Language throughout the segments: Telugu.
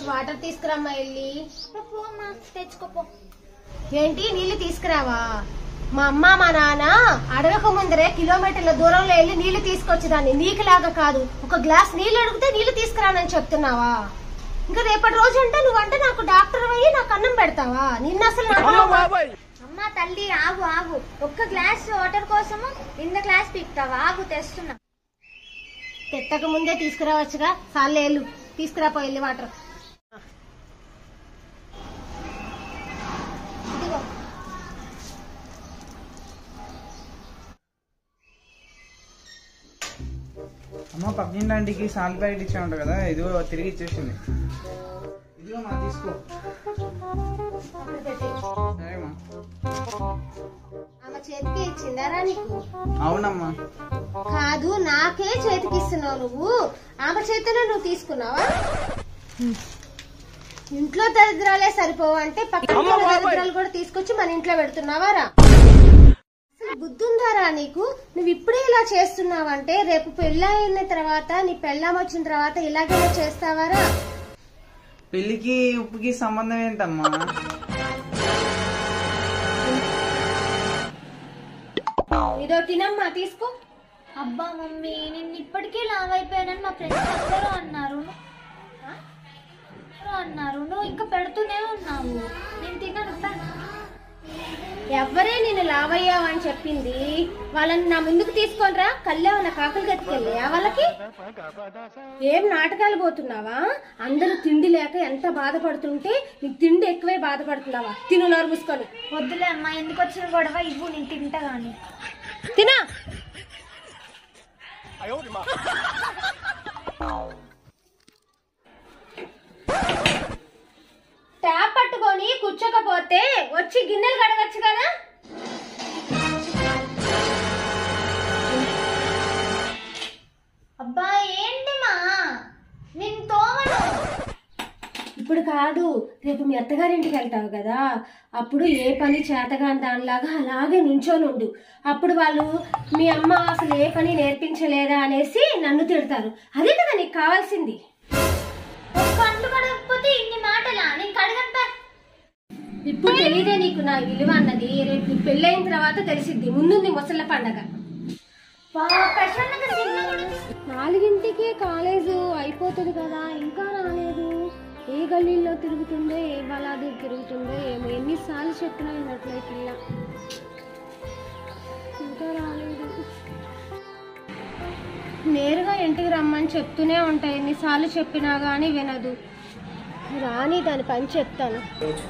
వాటర్ తీసుకురామ్మా వెళ్ళి పోమ్మా తెచ్చుకోపో ఏంటి నీళ్లు తీసుకురావా మా అమ్మ మా నాన్న అడగక ముందరే కిలోమీటర్ల దూరంలో వెళ్ళి నీళ్లు తీసుకొచ్చేదాన్ని నీకులాగా కాదు ఒక గ్లాస్ నీళ్లు అడిగితే నీళ్లు తీసుకురానని చెప్తున్నావా ఇంకా రేపటి రోజు అంటే నువ్వంటే నాకు డాక్టర్ అయ్యి నాకు అన్నం పెడతావా నిన్న అసలు నాకు అమ్మ తల్లి ఆగు ఆగు ఒక్క గ్లాస్ వాటర్ కోసము ఇంత గ్లాస్ పిక్తావా ఆగు తెస్తున్నా పెట్టక ముందే తీసుకురావచ్చుగా సార్లు వెళ్ళు తీసుకురాపో వెళ్ళి వాటర్ ఇదిగో అమ్మ పక్కింటి ఆంటీకి సాల్ ప్యాకెట్ ఇచ్చా ఉంటా కదా ఇదిగో తిరిగి ఇచ్చేసింది ఇదిగో మా తీసుకో సరేమ్మా ఆమె చేతికి ఇచ్చిందారా నీకు అవునమ్మా కాదు నాకే చేతికి ఇస్తున్నావు నువ్వు ఆమె చేతిలో నువ్వు తీసుకున్నావా ఇంట్లో దరిద్రాలే సరిపోవు అంటే పక్కన దరిద్రాలు కూడా తీసుకొచ్చి మన ఇంట్లో పెడుతున్నావారా అసలు బుద్ధుందారా నీకు నువ్వు ఇప్పుడే ఇలా చేస్తున్నావంటే రేపు పెళ్ళి అయిన తర్వాత నీ పెళ్ళాం వచ్చిన తర్వాత ఇలాగే చేస్తావారా పెళ్లికి ఉప్పుకి సంబంధం ఏంటమ్మా ఇదో తినమ్మా తీసుకో అబ్బా మమ్మీ నేను ఇప్పటికే లావ్ అయిపోయానని మా ఫ్రెండ్స్ అందరూ అన్నారు అందరూ అన్నారు నువ్వు ఇంకా పెడుతూనే ఉన్నావు నేను తినను పా. ఎవ్వరే నేను లావయ్యావని చెప్పింది వాళ్ళని నా ముందుకు తీసుకొనిరా కళ్ళేమన్నా కాకలు గతికెళ్ళా వాళ్ళకి ఏం నాటకాలు పోతున్నావా అందరూ తిండి లేక ఎంత బాధపడుతుంటే నీకు తిండి ఎక్కువే బాధపడుతున్నావా తిను నోరు మూసుకొని వద్దులే అమ్మా ఎందుకు వచ్చిన గొడవ ఇవ్వు నేను తింటా గాని తినా ట్యాప్ పట్టుకొని కూర్చోకపోతే వచ్చి గిన్నెలు కడగచ్చు కదా అబ్బా ఏంటి మా నేను తోమను ఇప్పుడు కాదు రేపు మీ అత్తగారింటికి వెళ్తావు కదా అప్పుడు ఏ పని చేతగాని దానిలాగా అలాగే నుంచొని ఉండు అప్పుడు వాళ్ళు మీ అమ్మ అసలు ఏ పని నేర్పించలేదా అనేసి నన్ను తిడతారు అదే కదా నీకు కావాల్సింది ఒక్క అంటు కడగకపోతే ఇన్ని మాటలా నేను కడగను పా. ఇప్పుడు తెలియదే నీకు నా విలువ అన్నది రేపు నీకు పెళ్ళైన తర్వాత తెలిసిద్ది ముందుంది ముసళ్ళ పండగ బా, ప్రశాంతంగా తిన్నా కూడా. నాలుగింటికే కాలేజు అయిపోతుంది కదా ఇంకా రాలేదు ఏ గల్లీలో తిరుగుతుందో ఏ బలాదూర్ తిరుగుతుందో ఏమో ఎన్నిసార్లు చెప్పినా వినట్లే పిల్ల ఇంకా రాలేదు నేరుగా ఇంటికి రమ్మని చెప్తూనే ఉంటాయి ఎన్నిసార్లు చెప్పినా కానీ వినదు రాని దాని పని చెప్తాను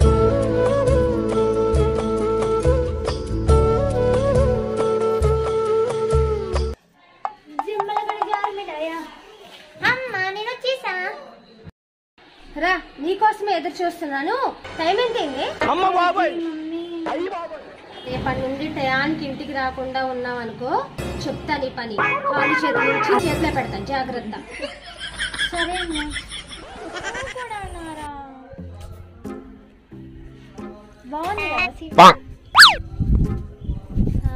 జిమ్మల కడిగారు మిఠాయ. అమ్మ నేను వచ్చేసా రా నీకోసమే ఎదురు చూస్తున్నాను టైం ఎంతైంది మమ్మీ రేపటి నుండి టయానికి ఇంటికి రాకుండా ఉన్నావు అనుకో చెప్తా నీ పని కాలు చేతులు నుంచి చేతిలో పెడతాను జాగ్రత్త సరే అమ్మా నువ్వు కూడా ఉన్నారా బాగుంది కదా సీ- ఆ.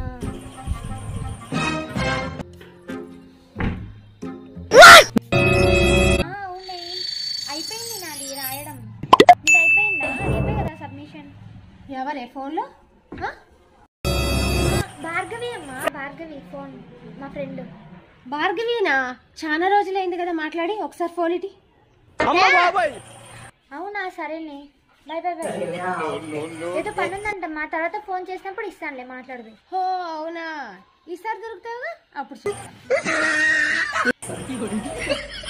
ఆ, అవునే అయిపోయింది నాది రాయడం ఇది అయిపోయిందా రేపే కదా సబ్మిషన్ ఎవరే ఫోన్లో ఆ? భార్గవి అమ్మా భార్గవి ఫోన్ మా ఫ్రెండ్ భార్గవీనా చాలా రోజులైంది కదా మాట్లాడి ఒకసారి ఫోన్ ఇటీ అవునా సరేనే బాయ్ బాయ్ బాయ్ ఏదో పని ఉందంటమ్మా తర్వాత ఫోన్ చేసినప్పుడు ఇస్తానులే మాట్లాడదు హో అవునా ఈసారి దొరుకుతావుగా అప్పుడు చూస్తా